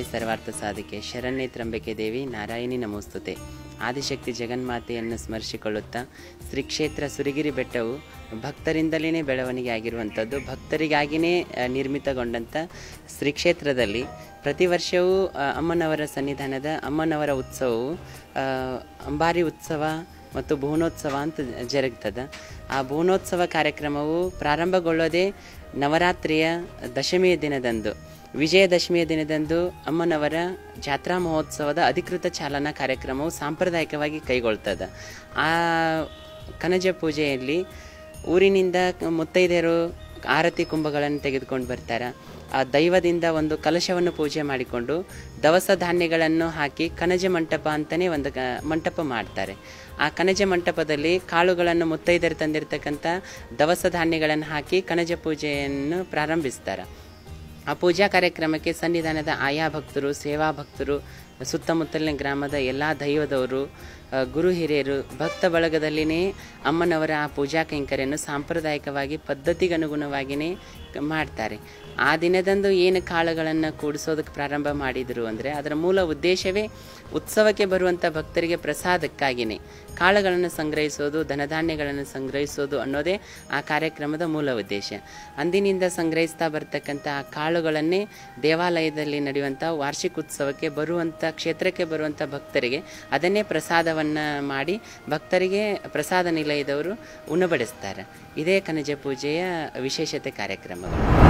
ಸರ್ವಾರ್ಥ ಸಾಧಿಕೆ ಶರಣ್ಯ ತ್ರಂಬಕೆ ದೇವಿ ನಾರಾಯಣಿ ನಮೋಸ್ತುತೆ ಆದಿಶಕ್ತಿ ಜಗನ್ಮಾತೆಯನ್ನು ಸ್ಮರಿಸಿಕೊಳ್ಳುತ್ತಾ ಶ್ರೀ ಕ್ಷೇತ್ರ ಸುರಿಗಿರಿ ಬೆಟ್ಟವು ಭಕ್ತರಿಂದಲೇ ಬೆಳವಣಿಗೆ ಆಗಿರುವಂಥದ್ದು ಭಕ್ತರಿಗಾಗಿಯೇ ಆ, ನಿರ್ಮಿತಗೊಂಡಂಥ ಶ್ರೀ ಕ್ಷೇತ್ರದಲ್ಲಿ ಪ್ರತಿ ವರ್ಷವೂ ಆ, ಅಮ್ಮನವರ ಸನ್ನಿಧಾನದ ಅಮ್ಮನವರ ಉತ್ಸವವು ಆ, ಅಂಬಾರಿ ಉತ್ಸವ ಮತ್ತು ಭುವನೋತ್ಸವ ಅಂತ ಜರುಗ್ತದೆ ಆ ಭುವನೋತ್ಸವ ಕಾರ್ಯಕ್ರಮವು ಪ್ರಾರಂಭಗೊಳ್ಳೋದೇ ನವರಾತ್ರಿಯ ದಶಮಿಯ ದಿನದಂದು ವಿಜಯದಶಮಿಯ ದಿನದಂದು ಅಮ್ಮನವರ ಜಾತ್ರಾ ಮಹೋತ್ಸವದ ಅಧಿಕೃತ ಚಾಲನಾ ಕಾರ್ಯಕ್ರಮವು ಸಾಂಪ್ರದಾಯಿಕವಾಗಿ ಕೈಗೊಳ್ತದೆ ಆ ಕನಜ ಪೂಜೆಯಲ್ಲಿ ಊರಿನಿಂದ ಮುತ್ತೈದೆಯರು ಆರತಿ ಕುಂಭಗಳನ್ನು ತೆಗೆದುಕೊಂಡು ಬರ್ತಾರೆ ಆ ದೈವದಿಂದ ಒಂದು ಕಲಶವನ್ನು ಪೂಜೆ ಮಾಡಿಕೊಂಡು ದವಸ ಧಾನ್ಯಗಳನ್ನು ಹಾಕಿ ಕನಜ ಮಂಟಪ ಅಂತಲೇ ಒಂದು ಕ ಮಂಟಪ ಮಾಡ್ತಾರೆ ಆ ಕನಜ ಮಂಟಪದಲ್ಲಿ ಕಾಳುಗಳನ್ನು ಮುತ್ತೈದೆಯರು ತಂದಿರತಕ್ಕಂಥ ದವಸ ಧಾನ್ಯಗಳನ್ನು ಹಾಕಿ ಕನಜ ಪೂಜೆಯನ್ನು ಪ್ರಾರಂಭಿಸ್ತಾರೆ ಆ ಪೂಜಾ ಕಾರ್ಯಕ್ರಮಕ್ಕೆ ಸನ್ನಿಧಾನದ ಆಯಾ ಭಕ್ತರು ಸೇವಾ ಭಕ್ತರು ಸುತ್ತಮುತ್ತಲಿನ ಗ್ರಾಮದ ಎಲ್ಲ ದೈವದವರು ಆ, ಗುರು ಹಿರಿಯರು ಭಕ್ತ ಬಳಗದಲ್ಲಿನೇ ಅಮ್ಮನವರ ಆ ಪೂಜಾ ಕೈಂಕರ್ಯನ್ನು ಸಾಂಪ್ರದಾಯಿಕವಾಗಿ ಪದ್ಧತಿಗನುಗುಣವಾಗಿಯೇ ಕ- ಮಾಡ್ತಾರೆ ಆ ದಿನದಂದು ಏನು ಕಾಳುಗಳನ್ನು ಕೂಡಿಸೋದಕ್ಕೆ ಪ್ರಾರಂಭ ಮಾಡಿದರು ಅಂದರೆ ಅದರ ಮೂಲ ಉದ್ದೇಶವೇ ಉತ್ಸವಕ್ಕೆ ಬರುವಂಥ ಭಕ್ತರಿಗೆ ಪ್ರಸಾದಕ್ಕಾಗಿಯೇ ಕಾಳುಗಳನ್ನು ಸಂಗ್ರಹಿಸೋದು ಧನಧಾನ್ಯಗಳನ್ನು ಸಂಗ್ರಹಿಸೋದು ಅನ್ನೋದೇ ಆ ಕಾರ್ಯಕ್ರಮದ ಮೂಲ ಉದ್ದೇಶ ಅಂದಿನಿಂದ ಸಂಗ್ರಹಿಸ್ತಾ ಬರ್ತಕ್ಕಂಥ ಆ ಕಾಳುಗಳನ್ನೇ ದೇವಾಲಯದಲ್ಲಿ ನಡೆಯುವಂಥ ವಾರ್ಷಿಕ ಉತ್ಸವಕ್ಕೆ ಬರುವಂಥ ಕ್ಷೇತ್ರಕ್ಕೆ ಬರುವಂಥ ಭಕ್ತರಿಗೆ ಅದನ್ನೇ ಪ್ರಸಾದವನ್ನು ಮಾಡಿ ಭಕ್ತರಿಗೆ ಪ್ರಸಾದ ನಿಲಯದವರು ಉಣಬಡಿಸ್ತಾರೆ ಇದೇ ಕನಜ ಪೂಜೆಯ ವಿಶೇಷತೆ ಕಾರ್ಯಕ್ರಮಗಳು